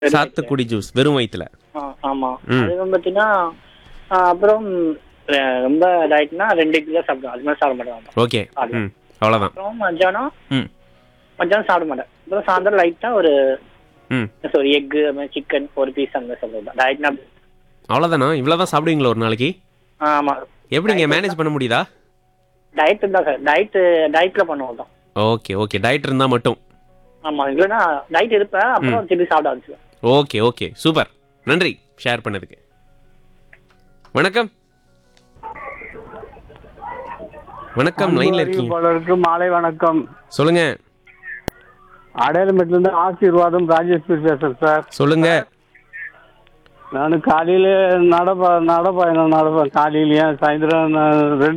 சாத்துக்குடி ஜூஸ் வெறும் வயிற்றுல ஆ, ஆமா ம். அதுவும் பார்த்தீங்கன்னா ஆ, அப்புறம் அஹ், ரொம்ப டயட்னா ரெண்டு கிலோ சாப்பிடுவேன் அது மாதிரி சாப்பிட மாட்டேன் ஓகே ம் அவ்வளோதான் அப்புறம் மத்தியானம் ம் மத்தியானம் சாப்பிட மாட்டேன் அப்புறம் சாயந்தரம் லைட்டாக ஒரு ம் ஒரு எக்கு அது மாதிரி சிக்கன் ஒரு பீஸ் அந்த மாதிரி சாப்பிடுவேன் டயட்னா அவ்வளோதானா இவ்வளோ தான் சாப்பிடுவீங்களா ஒரு நாளைக்கு ஆமா எப்படிங்க மேனேஜ் பண்ண முடியுதா டயட் தான் சார் டயட் டயட்ல பண்ணுவோம் தான் ஓகே ஓகே டயட் இருந்தால் மட்டும் ஆமா இல்லைன்னா டயட் இருப்பேன் அப்புறம் திருப்பி சாப்பிட ஆரம்பிச்சுவேன் ஓகே ஓகே சூப்பர் நன்றி ஷேர் பண்ணதுக்கு வணக்கம் வணக்கம் லைன்ல இருக்கீங்க அறிவிப்பாளருக்கு மாலை வணக்கம் சொல்லுங்க அடையாளமேட்டிலிருந்து ஆசீர்வாதம் ராஜேஷ் பேசுறேன் சார் சொல்லுங்க நான் காலையில நடப்ப நடப்பயணம் நடப்பேன் காலையிலயும் சாயந்தரம் நான் ரெண்டு